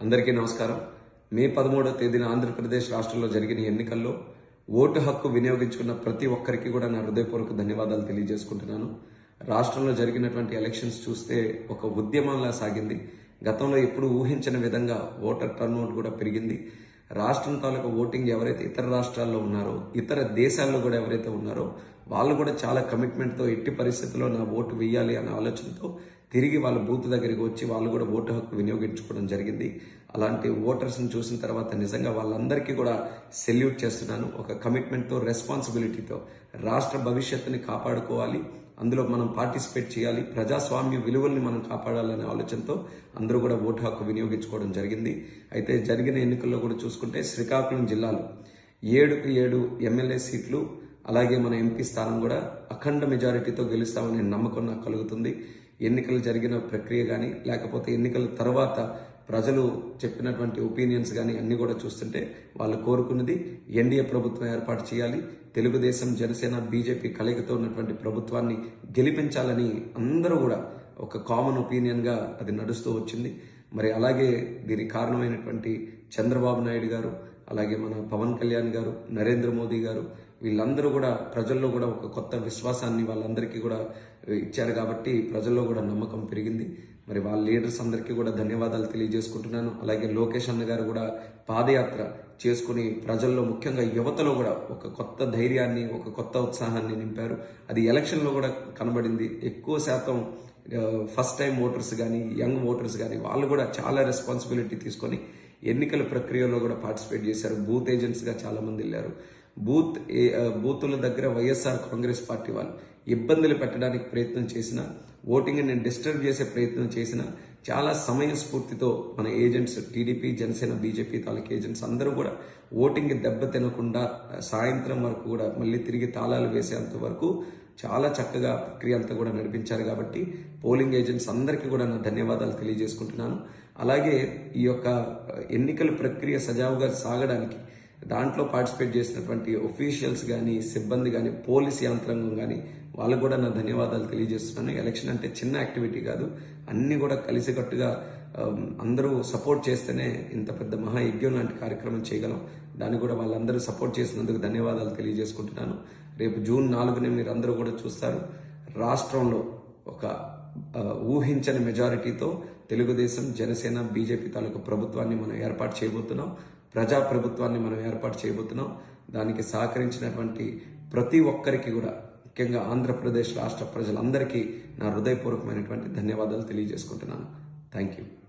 అందరికీ నమస్కారం మే పదమూడవ తేదీన ఆంధ్రప్రదేశ్ రాష్ట్రంలో జరిగిన ఎన్నికల్లో ఓటు హక్కు వినియోగించుకున్న ప్రతి ఒక్కరికి కూడా నా హృదయపూర్వక ధన్యవాదాలు తెలియజేసుకుంటున్నాను రాష్ట్రంలో జరిగినటువంటి ఎలక్షన్స్ చూస్తే ఒక ఉద్యమంలా సాగింది గతంలో ఎప్పుడు ఊహించిన విధంగా ఓటర్ టర్న్అవుట్ కూడా పెరిగింది రాష్ట్రం తాలూకా ఓటింగ్ ఎవరైతే ఇతర రాష్ట్రాల్లో ఉన్నారో ఇతర దేశాల్లో కూడా ఎవరైతే ఉన్నారో వాళ్ళు కూడా చాలా కమిట్మెంట్తో ఎట్టి పరిస్థితుల్లో నా ఓటు వేయాలి అనే ఆలోచనతో తిరిగి వాళ్ళ బూత్ దగ్గరికి వచ్చి వాళ్ళు కూడా ఓటు హక్కు వినియోగించుకోవడం జరిగింది అలాంటి ఓటర్స్ని చూసిన తర్వాత నిజంగా వాళ్ళందరికీ కూడా సెల్యూట్ చేస్తున్నాను ఒక కమిట్మెంట్తో రెస్పాన్సిబిలిటీతో రాష్ట్ర భవిష్యత్తుని కాపాడుకోవాలి అందులో మనం పార్టిసిపేట్ చేయాలి ప్రజాస్వామ్య విలువల్ని మనం కాపాడాలనే ఆలోచనతో అందరూ కూడా ఓటు హక్కు వినియోగించుకోవడం జరిగింది అయితే జరిగిన ఎన్నికల్లో కూడా చూసుకుంటే శ్రీకాకుళం జిల్లాలో ఏడుకు ఏడు ఎమ్మెల్యే సీట్లు అలాగే మన ఎంపీ స్థానం కూడా అఖండ మెజారిటీతో గెలుస్తామనే నమ్మకం నాకు కలుగుతుంది ఎన్నికలు జరిగిన ప్రక్రియ కానీ లేకపోతే ఎన్నికల తర్వాత ప్రజలు చెప్పినటువంటి ఒపీనియన్స్ కానీ అన్ని కూడా చూస్తుంటే వాళ్ళు కోరుకున్నది ఎన్డీఏ ప్రభుత్వం ఏర్పాటు చేయాలి తెలుగుదేశం జనసేన బీజేపీ కలయికతో ఉన్నటువంటి ప్రభుత్వాన్ని గెలిపించాలని అందరూ కూడా ఒక కామన్ ఒపీనియన్ గా అది నడుస్తూ వచ్చింది మరి అలాగే దీనికి కారణమైనటువంటి చంద్రబాబు నాయుడు గారు అలాగే మన పవన్ కళ్యాణ్ గారు నరేంద్ర మోదీ గారు వీళ్ళందరూ కూడా ప్రజల్లో కూడా ఒక కొత్త విశ్వాసాన్ని వాళ్ళందరికీ కూడా ఇచ్చారు కాబట్టి ప్రజల్లో కూడా నమ్మకం పెరిగింది మరి వాళ్ళ లీడర్స్ అందరికీ కూడా ధన్యవాదాలు తెలియజేసుకుంటున్నాను అలాగే లోకేష్ అన్న గారు కూడా పాదయాత్ర చేసుకుని ప్రజల్లో ముఖ్యంగా యువతలో కూడా ఒక కొత్త ధైర్యాన్ని ఒక కొత్త ఉత్సాహాన్ని నింపారు అది ఎలక్షన్లో కూడా కనబడింది ఎక్కువ శాతం ఫస్ట్ టైం ఓటర్స్ కానీ యంగ్ ఓటర్స్ కానీ వాళ్ళు కూడా చాలా రెస్పాన్సిబిలిటీ తీసుకొని ఎన్నికల ప్రక్రియలో కూడా పార్టిసిపేట్ చేశారు బూత్ ఏజెంట్స్ గా చాలా మంది వెళ్ళారు బూత్ ఏ- ఆ, బూతుల దగ్గర వైఎస్ఆర్ కాంగ్రెస్ పార్టీ వాళ్ళు ఇబ్బందులు పెట్టడానికి ప్రయత్నం చేసిన ఓటింగ్ ని డిస్టర్బ్ చేసే ప్రయత్నం చేసిన చాలా సమయ స్ఫూర్తితో మన ఏజెంట్స్ టీడీపీ జనసేన బీజేపీ తాలూకు ఏజెంట్స్ అందరూ కూడా ఓటింగ్ దెబ్బ తినకుండా ఆ, సాయంత్రం వరకు కూడా మళ్ళీ తిరిగి తాళాలు వేసేంత వరకు చాలా చక్కగా ప్రక్రియ అంతా కూడా నడిపించారు కాబట్టి పోలింగ్ ఏజెంట్స్ అందరికీ కూడా నా ధన్యవాదాలు తెలియజేసుకుంటున్నాను అలాగే ఈ యొక్క ఎన్నికల ప్రక్రియ సజావుగా సాగడానికి దాంట్లో పార్టిసిపేట్ చేసినటువంటి ఒఫీషియల్స్ కానీ సిబ్బంది కానీ పోలీస్ యంత్రాంగం కానీ వాళ్ళకు కూడా నా ధన్యవాదాలు తెలియజేస్తున్నాను ఎలక్షన్ అంటే చిన్న యాక్టివిటీ కాదు అన్ని కూడా కలిసికట్టుగా ఆమ్, అందరూ సపోర్ట్ చేస్తేనే ఇంత పెద్ద మహాయజ్ఞం లాంటి కార్యక్రమం చేయగలం దాన్ని కూడా వాళ్ళందరూ సపోర్ట్ చేసినందుకు ధన్యవాదాలు తెలియజేసుకుంటున్నాను రేపు జూన్ నాలుగునే మీరు అందరూ కూడా చూస్తారు రాష్ట్రంలో ఒక ఆ, ఊహించని మెజారిటీతో తెలుగుదేశం జనసేన బీజేపీ తాలూకు ప్రభుత్వాన్ని మనం ఏర్పాటు చేయబోతున్నాం ప్రజా ప్రభుత్వాన్ని మనం ఏర్పాటు చేయబోతున్నాం దానికి సహకరించినటువంటి ప్రతి ఒక్కరికి కూడా ముఖ్యంగా ఆంధ్రప్రదేశ్ రాష్ట్ర ప్రజలందరికీ నా హృదయపూర్వకమైనటువంటి ధన్యవాదాలు తెలియజేసుకుంటున్నాను థ్యాంక్ యూ